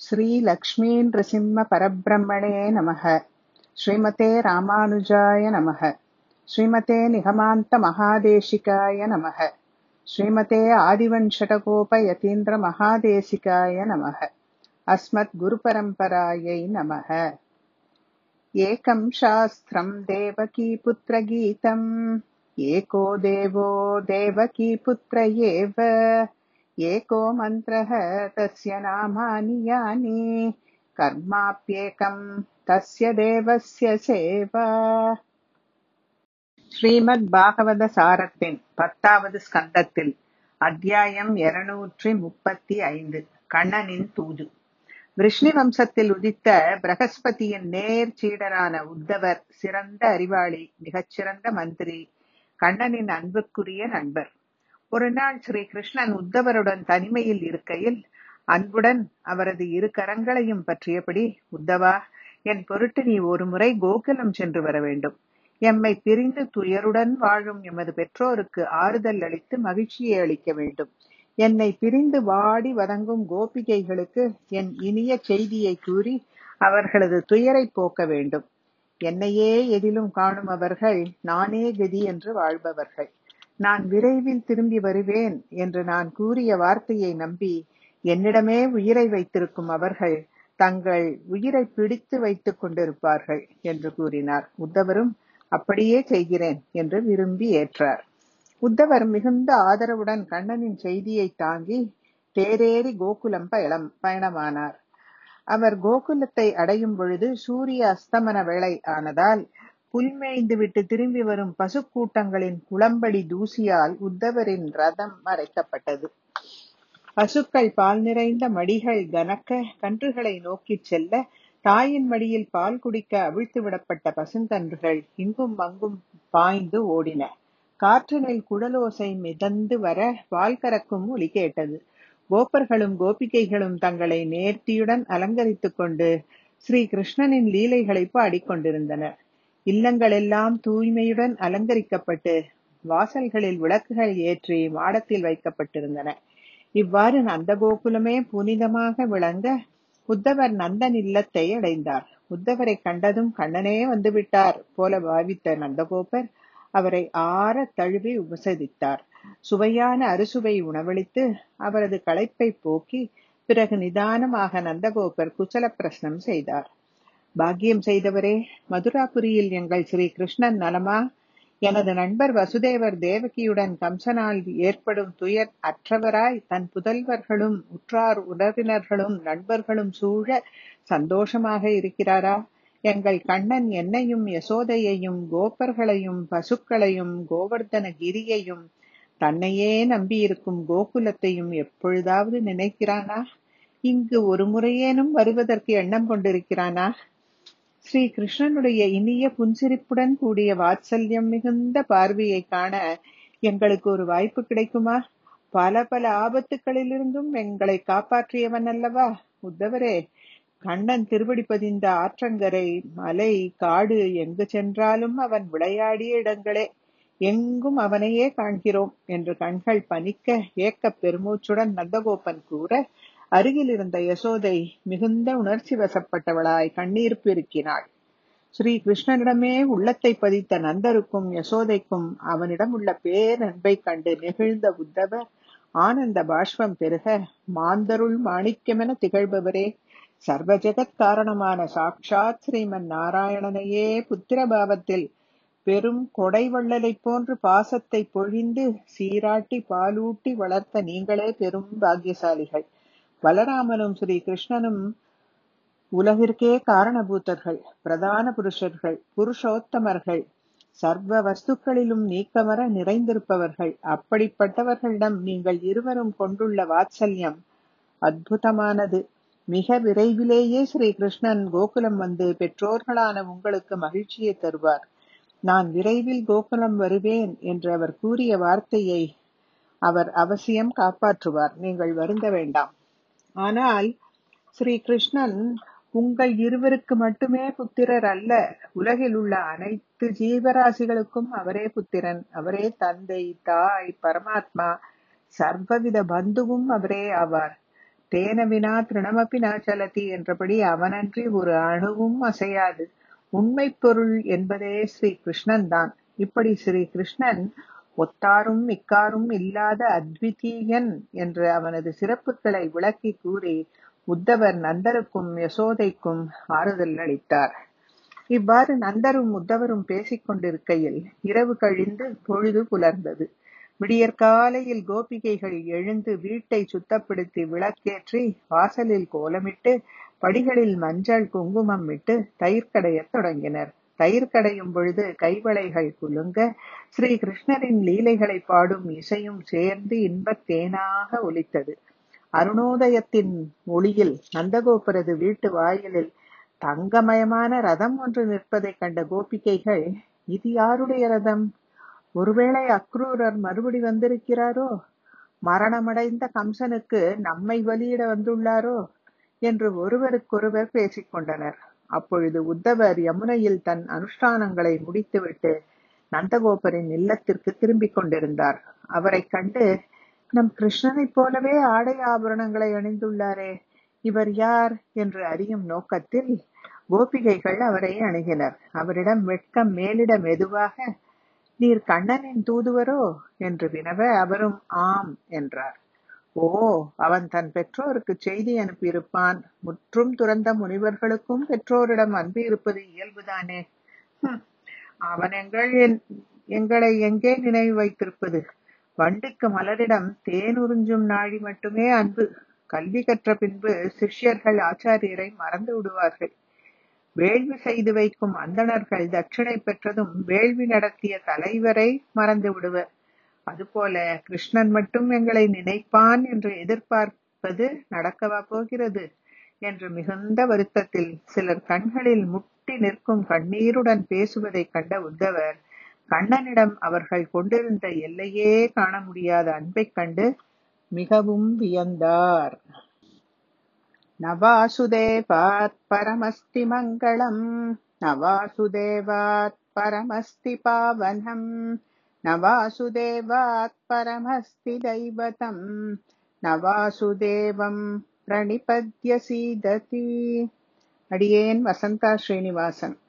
श्रीलक्ष्मीनृसिंहपरब्रह्मणे नमः श्रीमते रामानुजाय नमः श्रीमते निगमान्तमहादेशिकाय नमः श्रीमते आदिवञ्शटकोपयतीन्द्रमहादेशिकाय नमः अस्मद्गुरुपरम्परायै नमः एकं शास्त्रं देवकीपुत्रगीतम् एको देवो देवकीपुत्र एव एको मन्त्रः तस्य नामानि यानि कर्माप्येकं तस्य தேவஸ்ய சேவா ஸ்ரீமத் பாகவத சாரத்தின் பத்தாவது ஸ்கந்தத்தில் அத்தியாயம் இருநூற்றி முப்பத்தி ஐந்து கண்ணனின் தூது விஷ்ணு வம்சத்தில் உதித்த பிரகஸ்பதியின் நேர் சீடரான உத்தவர் சிறந்த அறிவாளி மிகச்சிறந்த மந்திரி கண்ணனின் அன்புக்குரிய நண்பர் ஒரு நாள் ஸ்ரீ கிருஷ்ணன் உத்தவருடன் தனிமையில் இருக்கையில் அன்புடன் அவரது இரு கரங்களையும் பற்றியபடி உத்தவா என் பொருட்டு நீ ஒரு முறை கோகுலம் சென்று வர வேண்டும் எம்மை பிரிந்து துயருடன் வாழும் எமது பெற்றோருக்கு ஆறுதல் அளித்து மகிழ்ச்சியை அளிக்க வேண்டும் என்னை பிரிந்து வாடி வதங்கும் கோபிகைகளுக்கு என் இனிய செய்தியை கூறி அவர்களது துயரை போக்க வேண்டும் என்னையே எதிலும் காணும் அவர்கள் நானே கதி என்று வாழ்பவர்கள் நான் விரைவில் திரும்பி வருவேன் என்று நான் கூறிய வார்த்தையை நம்பி என்னிடமே உயிரை வைத்திருக்கும் அவர்கள் தங்கள் உயிரை பிடித்து வைத்துக் கொண்டிருப்பார்கள் என்று கூறினார் உத்தவரும் அப்படியே செய்கிறேன் என்று விரும்பி ஏற்றார் உத்தவர் மிகுந்த ஆதரவுடன் கண்ணனின் செய்தியை தாங்கி தேரேறி கோகுலம் பயணம் பயணமானார் அவர் கோகுலத்தை அடையும் பொழுது சூரிய அஸ்தமன வேளை ஆனதால் புல்மேய்ந்து விட்டு திரும்பி வரும் பசுக்கூட்டங்களின் குளம்படி தூசியால் உத்தவரின் ரதம் மறைக்கப்பட்டது பசுக்கள் பால் நிறைந்த மடிகள் கனக்க கன்றுகளை நோக்கிச் செல்ல தாயின் மடியில் பால் குடிக்க அவிழ்த்து விடப்பட்ட பசுங்கன்றுகள் இங்கும் அங்கும் பாய்ந்து ஓடின காற்றினில் குழலோசை மிதந்து வர பால் கறக்கும் ஒலி கேட்டது கோப்பர்களும் கோபிகைகளும் தங்களை நேர்த்தியுடன் அலங்கரித்துக் கொண்டு ஸ்ரீ கிருஷ்ணனின் லீலைகளை பாடிக்கொண்டிருந்தனர் இல்லங்களெல்லாம் தூய்மையுடன் அலங்கரிக்கப்பட்டு வாசல்களில் விளக்குகள் ஏற்றி மாடத்தில் வைக்கப்பட்டிருந்தன இவ்வாறு நந்தகோகுலமே புனிதமாக விளங்க உத்தவர் நந்தன் இல்லத்தை அடைந்தார் உத்தவரை கண்டதும் கண்ணனே வந்துவிட்டார் போல பாவித்த நந்தகோபர் அவரை ஆற தழுவி உபசரித்தார் சுவையான அறுசுவை உணவளித்து அவரது களைப்பை போக்கி பிறகு நிதானமாக நந்தகோபர் குச்சல பிரசனம் செய்தார் பாக்கியம் செய்தவரே மதுராபுரியில் எங்கள் ஸ்ரீ கிருஷ்ணன் நலமா எனது நண்பர் வசுதேவர் தேவகியுடன் கம்சனால் ஏற்படும் துயர் அற்றவராய் தன் புதல்வர்களும் உற்றார் உறவினர்களும் நண்பர்களும் சூழ சந்தோஷமாக இருக்கிறாரா எங்கள் கண்ணன் என்னையும் யசோதையையும் கோப்பர்களையும் பசுக்களையும் கோவர்தன கிரியையும் தன்னையே நம்பியிருக்கும் கோகுலத்தையும் எப்பொழுதாவது நினைக்கிறானா இங்கு ஒரு முறையேனும் வருவதற்கு எண்ணம் கொண்டிருக்கிறானா ஸ்ரீ கிருஷ்ணனுடைய இனிய புன்சிரிப்புடன் கூடிய வாத்சல்யம் மிகுந்த பார்வையை காண எங்களுக்கு ஒரு வாய்ப்பு கிடைக்குமா பல பல ஆபத்துக்களிலிருந்தும் எங்களை காப்பாற்றியவன் அல்லவா உத்தவரே கண்ணன் திருவடி பதிந்த ஆற்றங்கரை மலை காடு எங்கு சென்றாலும் அவன் விளையாடிய இடங்களே எங்கும் அவனையே காண்கிறோம் என்று கண்கள் பனிக்க ஏக்க பெருமூச்சுடன் நந்தகோபன் கூற அருகில் இருந்த யசோதை மிகுந்த உணர்ச்சி வசப்பட்டவளாய் கண்ணீர் பெருக்கினாள் ஸ்ரீ கிருஷ்ணனிடமே உள்ளத்தை பதித்த நந்தருக்கும் யசோதைக்கும் அவனிடம் உள்ள பேரன்பை கண்டு நெகிழ்ந்த உத்தவர் ஆனந்த பாஷ்பம் பெருக மாந்தருள் மாணிக்கமென திகழ்பவரே சர்வ ஜெகத் காரணமான சாட்சாத் ஸ்ரீமன் நாராயணனையே புத்திரபாவத்தில் பெரும் கொடை வள்ளலை போன்று பாசத்தை பொழிந்து சீராட்டி பாலூட்டி வளர்த்த நீங்களே பெரும் பாக்கியசாலிகள் பலராமனும் ஸ்ரீ கிருஷ்ணனும் உலகிற்கே காரணபூத்தர்கள் பிரதான புருஷர்கள் புருஷோத்தமர்கள் சர்வ வஸ்துக்களிலும் நீக்கமர நிறைந்திருப்பவர்கள் அப்படிப்பட்டவர்களிடம் நீங்கள் இருவரும் கொண்டுள்ள வாத்சல்யம் அற்புதமானது மிக விரைவிலேயே ஸ்ரீ கிருஷ்ணன் கோகுலம் வந்து பெற்றோர்களான உங்களுக்கு மகிழ்ச்சியை தருவார் நான் விரைவில் கோகுலம் வருவேன் என்று அவர் கூறிய வார்த்தையை அவர் அவசியம் காப்பாற்றுவார் நீங்கள் வருந்த வேண்டாம் ஆனால் ஸ்ரீ கிருஷ்ணன் உங்கள் இருவருக்கு மட்டுமே புத்திரர் அல்ல உலகில் உள்ள அனைத்து ஜீவராசிகளுக்கும் அவரே புத்திரன் அவரே தந்தை தாய் பரமாத்மா சர்வவித பந்துவும் அவரே ஆவார் தேன வினா திருணமப்பி ந சலதி என்றபடி அவனன்றி ஒரு அணுவும் அசையாது உண்மை பொருள் என்பதே ஸ்ரீ கிருஷ்ணன் தான் இப்படி ஸ்ரீ கிருஷ்ணன் ஒத்தாரும் மிக்காரும் இல்லாத அத்விதீயன் என்று அவனது சிறப்புகளை விளக்கி கூறி உத்தவர் நந்தருக்கும் யசோதைக்கும் ஆறுதல் அளித்தார் இவ்வாறு நந்தரும் உத்தவரும் பேசிக் கொண்டிருக்கையில் இரவு கழிந்து பொழுது புலர்ந்தது விடியற்காலையில் கோபிகைகள் எழுந்து வீட்டை சுத்தப்படுத்தி விளக்கேற்றி வாசலில் கோலமிட்டு படிகளில் மஞ்சள் குங்குமம் இட்டு தயிர் கடையத் தொடங்கினர் தயிர் கடையும் பொழுது கைவளைகள் குலுங்க ஸ்ரீ கிருஷ்ணரின் லீலைகளை பாடும் இசையும் சேர்ந்து இன்பத் தேனாக ஒலித்தது அருணோதயத்தின் ஒளியில் நந்தகோபுரது வீட்டு வாயிலில் தங்கமயமான ரதம் ஒன்று நிற்பதைக் கண்ட கோபிகைகள் இது யாருடைய ரதம் ஒருவேளை அக்ரூரர் மறுபடி வந்திருக்கிறாரோ மரணமடைந்த கம்சனுக்கு நம்மை பலியிட வந்துள்ளாரோ என்று ஒருவருக்கொருவர் பேசிக் கொண்டனர் அப்பொழுது உத்தவர் யமுனையில் தன் அனுஷ்டானங்களை முடித்துவிட்டு நந்தகோபரின் இல்லத்திற்கு திரும்பிக் கொண்டிருந்தார் அவரைக் கண்டு நம் கிருஷ்ணனைப் போலவே ஆடை ஆபரணங்களை அணிந்துள்ளாரே இவர் யார் என்று அறியும் நோக்கத்தில் கோபிகைகள் அவரை அணுகினர் அவரிடம் வெட்கம் மேலிட மெதுவாக நீர் கண்ணனின் தூதுவரோ என்று வினவ அவரும் ஆம் என்றார் ஓ அவன் தன் பெற்றோருக்கு செய்தி அனுப்பியிருப்பான் முற்றும் துறந்த முனிவர்களுக்கும் பெற்றோரிடம் அன்பு இருப்பது இயல்புதானே அவன் எங்கள் எங்களை எங்கே நினைவு வைத்திருப்பது வண்டுக்கு மலரிடம் தேன் உறிஞ்சும் நாழி மட்டுமே அன்பு கல்வி கற்ற பின்பு சிஷ்யர்கள் ஆச்சாரியரை மறந்து விடுவார்கள் வேள்வி செய்து வைக்கும் அந்தணர்கள் தட்சிணை பெற்றதும் வேள்வி நடத்திய தலைவரை மறந்து விடுவர் அதுபோல கிருஷ்ணன் மட்டும் எங்களை நினைப்பான் என்று எதிர்பார்ப்பது நடக்கவா போகிறது என்று மிகுந்த வருத்தத்தில் சிலர் கண்களில் முட்டி நிற்கும் கண்ணீருடன் பேசுவதைக் கண்ட உத்தவர் கண்ணனிடம் அவர்கள் கொண்டிருந்த எல்லையே காண முடியாத அன்பைக் கண்டு மிகவும் வியந்தார் நவாசுதேவாத் பரமஸ்தி மங்களம் நவாசுதேவாத் பரமஸ்தி பாவனம் நவாசுதேவாத் பரமஸ்தி தைவதம் நவாசுதேவம் பிரணிபத்ய சீததி அடியேன் வசந்தா ஸ்ரீனிவாசன்